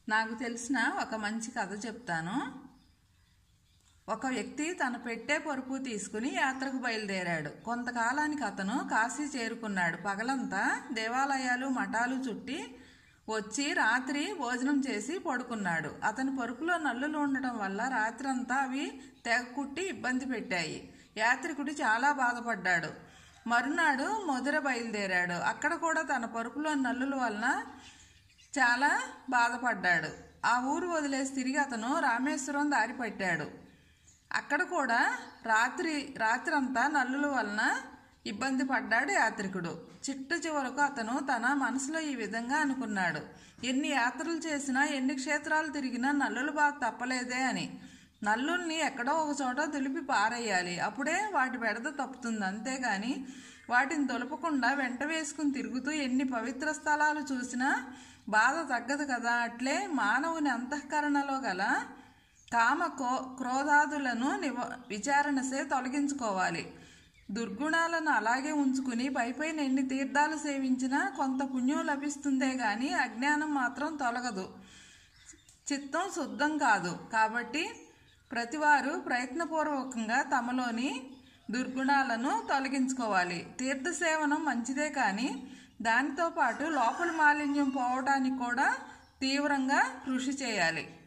నాకు తెలిసిన ఒక మంచి కథ చెప్తాను ఒక వ్యక్తి తన పెట్టే పరుపు తీసుకుని యాత్రకు బయలుదేరాడు కొంతకాలానికి అతను కాశీ చేరుకున్నాడు పగలంతా దేవాలయాలు మఠాలు చుట్టి వచ్చి రాత్రి భోజనం చేసి పడుకున్నాడు అతని పరుపులో నల్లులు ఉండటం వల్ల రాత్రంతా అవి తెగ కుట్టి ఇబ్బంది పెట్టాయి యాత్రికుడు చాలా బాధపడ్డాడు మరునాడు మధుర బయలుదేరాడు అక్కడ కూడా తన పరుపులో నల్లుల వలన చాలా బాధపడ్డాడు ఆ ఊరు వదిలేసి తిరిగి అతను రామేశ్వరం దారి పట్టాడు అక్కడ కూడా రాత్రి రాత్రంతా నల్లుల వలన ఇబ్బంది పడ్డాడు యాత్రికుడు చిట్ట చివరకు అతను తన మనసులో ఈ విధంగా అనుకున్నాడు ఎన్ని యాత్రలు చేసినా ఎన్ని క్షేత్రాలు తిరిగినా నల్లులు బాధ తప్పలేదే అని నల్లుల్ని ఎక్కడో ఒక చోట దులిపి పారేయాలి అప్పుడే వాటి బెడద తప్పుతుంది అంతేగాని వాటిని తొలపకుండా వెంట వేసుకుని తిరుగుతూ ఎన్ని పవిత్ర స్థలాలు చూసినా బాధ తగ్గదు కదా అట్లే మానవుని అంతఃకరణలో గల కామ కో క్రోధాదులను నివ విచారణసే తొలగించుకోవాలి దుర్గుణాలను అలాగే ఉంచుకుని పైపైన ఎన్ని తీర్థాలు సేవించినా కొంత పుణ్యం లభిస్తుందే గాని అజ్ఞానం మాత్రం తొలగదు చిత్తం శుద్ధం కాదు కాబట్టి ప్రతివారు ప్రయత్నపూర్వకంగా తమలోని దుర్గుణాలను తొలగించుకోవాలి తీర్థ సేవనం మంచిదే కానీ దానితో పాటు లోపల మాలిన్యం పోవడానికి కూడా తీవ్రంగా కృషి చేయాలి